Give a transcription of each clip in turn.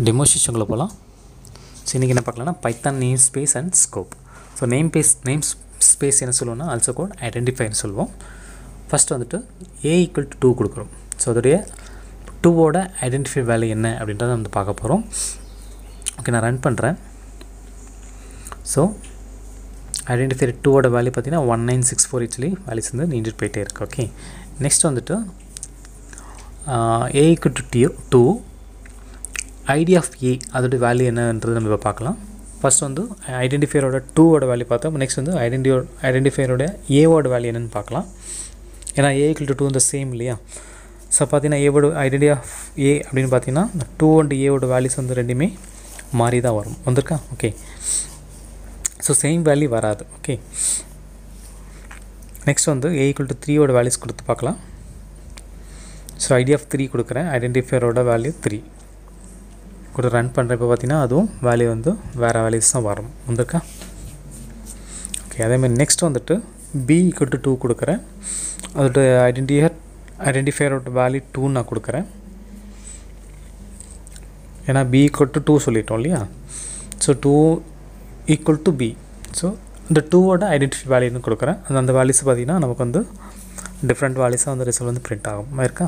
demo செஷனுக்குள்ளே போகலாம் so இன்றைக்கி என்ன பார்க்கலாம்னா Python name space and scope so name space name space என்ன சொல்லுவோம்னா ஆல்சோ கோட் ஐடென்டிஃபைன்னு சொல்லுவோம் ஃபஸ்ட் வந்துட்டு ஏ ஈக்குவல் டு டூ கொடுக்குறோம் ஸோ அதோடைய டூவோட ஐடென்டிஃபை வேல்யூ என்ன அப்படின்றத வந்து பார்க்க போகிறோம் ஓகே நான் ரன் பண்ணுறேன் ஸோ ஐடென்டிஃபை டூவோட வேல்யூ பார்த்தீங்கன்னா one nine six four actually values வந்து நீண்டுட்டு போயிட்டே இருக்குது ஓகே நெக்ஸ்ட் வந்துட்டு A equal to due two ID of A அதோட வேல்யூ என்னன்றது நம்ம இப்போ பார்க்கலாம் ஃபஸ்ட் வந்து ஐடென்டிஃபையரோட டூவோட வேல்யூ பார்த்தோம் நெக்ஸ்ட் வந்து ஐடென்டியோ ஐடென்டிஃபையரோட ஏவோட வேல்யூ என்னென்னு பார்க்கலாம் ஏன்னா ஏ ஈக்குவல் டு டூ இந்த சேம் இல்லையா ஸோ பார்த்தீங்கன்னா ஏவோட ஐடென்டி ஆஃப் ஏ அப்படின்னு பார்த்தீங்கன்னா டூ அண்ட் ஏவோட வேல்யூஸ் வந்து ரெண்டுமே மாறி தான் வரும் வந்திருக்கா ஓகே ஸோ சேம் வேல்யூ வராது ஓகே நெக்ஸ்ட் வந்து ஏ ஈக்குவல் டு த்ரீயோட வேல்யூஸ் கொடுத்து பார்க்கலாம் ஸோ ஐடி ஆஃப் த்ரீ கொடுக்குறேன் ஐடென்டிஃபையரோட வேல்யூ த்ரீ கூட ரன் பண்ணுறப்ப பார்த்தீங்கன்னா அதுவும் வேல்யூ வந்து வேறு வேல்யூஸ் தான் வரும் வந்திருக்கா ஓகே அதேமாதிரி நெக்ஸ்ட் வந்துட்டு பி ஈக்குவல் டு டூ கொடுக்குறேன் அதோட ஐடென்டிஃபையர் ஐடென்டிஃபையரோட வேல்யூ டூ நான் கொடுக்குறேன் ஏன்னா பி ஈக்குவல் டு டூ சொல்லிட்டோம் இல்லையா so two equal to B so இந்த டூவோட ஐடென்டிஃபை வேல்யூன்னு கொடுக்குறேன் அது அந்த வேல்யூஸ் பார்த்திங்கன்னா நமக்கு வந்து டிஃப்ரெண்ட் வேல்யூஸாக வந்து ரிசல்ட் வந்து பிரிண்ட் ஆகும் இருக்கா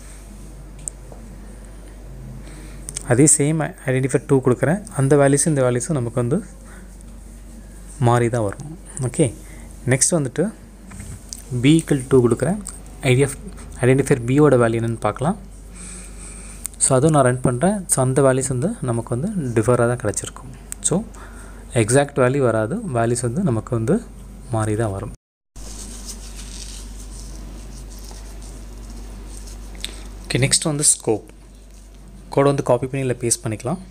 அதே சேம் ஐடென்டிஃபை டூ கொடுக்குறேன் அந்த வேல்யூஸும் இந்த வேல்யூஸும் நமக்கு வந்து மாறி தான் வரும் ஓகே நெக்ஸ்ட் வந்துட்டு பி ஈக்குவல் டூ கொடுக்குறேன் ஐடியா ஐடென்டிஃபையர் பியோட வேல்யூ என்னென்னு பார்க்கலாம் ஸோ அதுவும் நான் ரன் பண்ணுறேன் ஸோ அந்த வேல்யூஸ் வந்து நமக்கு வந்து டிஃபராக தான் கிடச்சிருக்கும் ஸோ எக்ஸாக்ட் வேல்யூ வராது வேல்யூஸ் வந்து நமக்கு வந்து மாறி தான் வரும் ஓகே நெக்ஸ்ட் வந்து ஸ்கோப் கோடை வந்து காப்பி பண்ணி இல்லை பேஸ்ட் பண்ணிக்கலாம்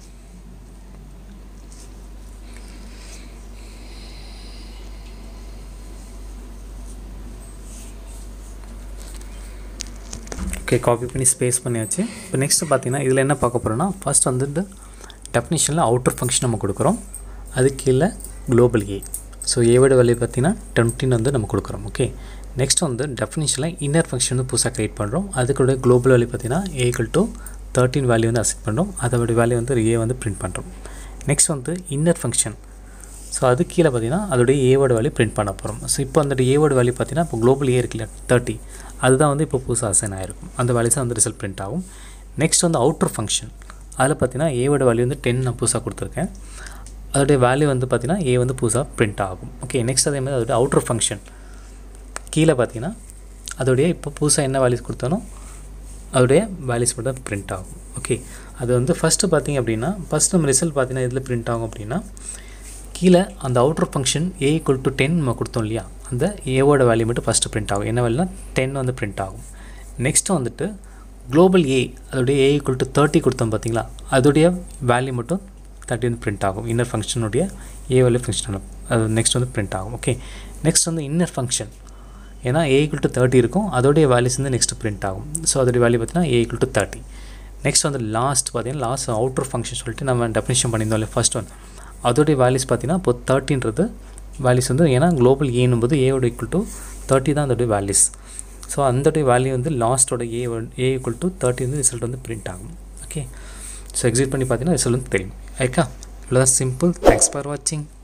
ஓகே காப்பி பண்ணி ஸ்பேஸ் பண்ணியாச்சு இப்போ நெக்ஸ்ட்டு பார்த்தீங்கன்னா இதில் என்ன பார்க்க போகிறோன்னா ஃபஸ்ட் வந்துட்டு டெஃபினிஷனில் அவுட்டர் ஃபங்க்ஷன் நம்ம கொடுக்குறோம் அது கீழே குளோபல் ஏ ஸோ ஏவோட வேல்யூ பார்த்தீங்கன்னா டுவெண்ட்டின்னு வந்து நம்ம கொடுக்குறோம் ஓகே நெக்ஸ்ட் வந்து டெஃபினிஷனில் இன்னர் ஃபங்க்ஷன் வந்து புதுசாக க்ரியேட் பண்ணுறோம் அதுக்கூட குளோபல் வேல்யூ பார்த்தீங்கன்னா ஏக்கள் டு தேர்ட்டின் வேல்யூ வந்து அசெக்ட் பண்ணுறோம் அதோட வேல்யூ வந்து ஏ வந்து பிரிண்ட் பண்ணுறோம் நெக்ஸ்ட் வந்து இன்னர் ஃபங்க்ஷன் ஸோ அது கீழே பார்த்தீங்கன்னா அதோடைய ஏவோட வேல்யூ பிரிண்ட் பண்ண போகிறோம் ஸோ இப்போ அந்த ஏவோட வேல்யூ பார்த்தீங்கன்னா இப்போ குளோபல் ஏ இருக்குல்ல தேர்ட்டி அதுதான் வந்து இப்போ புதுசாக அசைன் ஆகிருக்கும் அந்த வேல்யூஸாக வந்து ரிசல்ட் பிரிண்ட் ஆகும் நெக்ஸ்ட் வந்து அவுட்டர் ஃபங்க்ஷன் அதில் பார்த்தீங்கன்னா ஏவோட வேல்யூ வந்து டென் நான் புதுசாக கொடுத்துருக்கேன் அதோடைய வேல்யூ வந்து பார்த்தீங்கன்னா ஏ வந்து புதுசாக பிரிண்ட் ஆகும் ஓகே நெக்ஸ்ட் அதே மாதிரி அதோடைய அவுட்டர் ஃபங்க்ஷன் கீழே பார்த்தீங்கன்னா அதோடைய இப்போ புதுசாக என்ன வேல்யூஸ் கொடுத்தானோ அதோடைய வேல்யூஸ் மட்டும் பிரிண்ட் ஆகும் ஓகே அது வந்து ஃபஸ்ட்டு பார்த்திங்க அப்படின்னா ஃபஸ்ட் நம்ம ரிசல்ட் பார்த்தீங்கன்னா இதில் பிரிண்ட் ஆகும் அப்படின்னா கீழே அந்த outer function a equal to ten நம்ம கொடுத்தோம் இல்லையா அந்த ஏவோட வேல்யூ மட்டும் ஃபஸ்ட்டு பிரிண்ட் ஆகும் என்ன வேல்யூனா டென் வந்து பிரிண்ட் ஆகும் நெக்ஸ்ட்டு வந்துட்டு குளோபல் ஏ அதோடைய ஏ ஈக்குவல் டு தேர்ட்டி கொடுத்தோம் பார்த்தீங்களா அதோடைய வேல்யூ மட்டும் தேர்ட்டி வந்து பிரிண்ட் ஆகும் இன்னர் ஃபங்க்ஷனுடைய ஏ வேல்யூ ஃபங்க்ஷன் அது நெக்ஸ்ட் வந்து பிரிண்ட் ஆகும் ஓகே நெக்ஸ்ட் வந்து இன்னர் ஃபங்க்ஷன் ஏன்னா ஏ ஈக்குவல் டு தேர்ட்டி இருக்கும் அதோடைய வேல்யூஸ் வந்து நெக்ஸ்ட் பிரிண்ட் ஆகும் ஸோ அதோடைய வேல்யூ பார்த்தீங்கன்னா a equal to thirty next வந்து லாஸ்ட் பார்த்தீங்கன்னா லாஸ்ட் அவுட்டர் ஃபங்க்ஷன் சொல்லிட்டு நம்ம டெஃபினேஷன் பண்ணியிருந்தோம் இல்லை ஃபஸ்ட் ஒன் அதோடைய வேல்யூஸ் பார்த்தீங்கன்னா இப்போ தேர்ட்டின்றது வேல்யூஸ் வந்து ஏன்னா குளோபல் ஏன்னும் போது ஏவோட ஈக்குவல் டு தேர்ட்டி தான் அதோடைய வேல்யூஸ் ஸோ அந்த வேல்யூ வந்து லாஸ்ட்டோட a a equal to thirty வந்து ரிசல்ட் வந்து பிரிண்ட் ஆகும் ஓகே ஸோ எக்ஸிட் பண்ணி பார்த்தீங்கன்னா ரிசல்ட் வந்து தெரியும் ஐக்கா இவ்வளோதான் சிம்பிள் தேங்க்ஸ் ஃபார் வாட்சிங்